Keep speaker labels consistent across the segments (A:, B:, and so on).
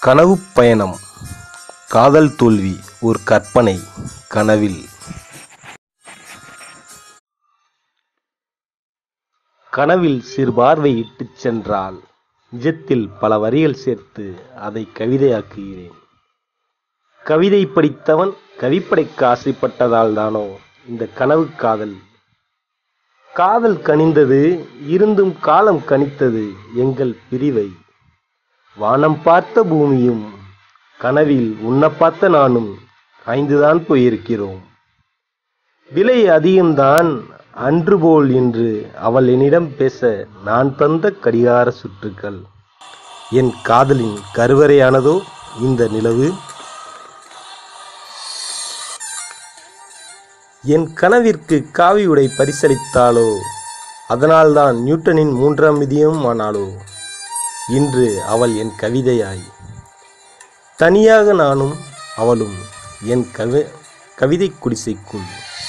A: கனவுப் பயணம் காதல் தோல்வி ஒரு கற்பனை கனவில் கனவில் சிறு பார்வை இட்டுச் சென்றால் நிஜத்தில் பல வரிகள் சேர்த்து அதை கவிதையாக்குகிறேன் கவிதை படித்தவன் கவிப்படைக்க ஆசைப்பட்டதால் தானோ இந்த கனவு காதல் காதல் கனிந்தது இருந்தும் காலம் கனித்தது எங்கள் பிரிவை வானம் பார்த்த பூமியும் கனவில் உன்னை பார்த்த நானும் காய்ந்துதான் போயிருக்கிறோம் விலை அதிகம்தான் அன்று போல் என்று அவள் என்னிடம் பேச நான் தந்த கடிகார சுற்றுக்கள் என் காதலின் கருவறையானதோ இந்த நிலவு என் கனவிற்கு காவி உடை பரிசளித்தாளோ அதனால்தான் நியூட்டனின் மூன்றாம் விதியும் ஆனாளோ இன்று அவள் என் கவிதையாய் தனியாக நானும் அவளும் என் கவி கவிதை குடிசைக்குள்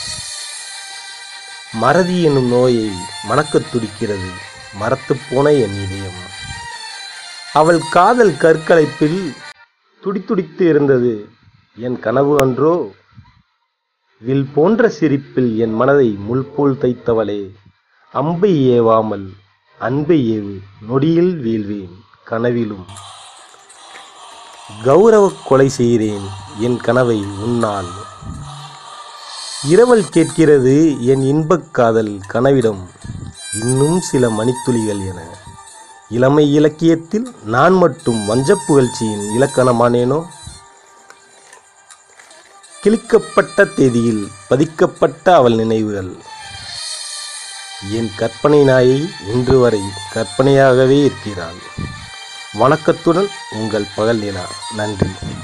A: மறதி எனும் நோயை மணக்கத் துடிக்கிறது மரத்துப் போன என் இதயம் அவள் காதல் கற்கலைப்பில் துடித்துடித்து இருந்தது என் கனவு அன்றோ வில் போன்ற சிரிப்பில் என் மனதை முள் போல் தைத்தவளே அம்பை ஏவாமல் அன்பை ஏவு நொடியில் வீழ்வேன் கனவிலும் கௌரவ கொலை செய்கிறேன் என் கனவை உன்னால் இரவல் கேட்கிறது என் இன்பக் காதல் கனவிடம் இன்னும் சில மணித்துளிகள் என இளமை இலக்கியத்தில் நான் மட்டும் வஞ்சப் புகழ்ச்சியின் இலக்கணமானேனோ கிழிக்கப்பட்ட தேதியில் பதிக்கப்பட்ட அவள் நினைவுகள் என் கற்பனை நாயை இன்று வரை கற்பனையாகவே இருக்கிறாள் வணக்கத்துடன் உங்கள் பகல் நிலா நன்றி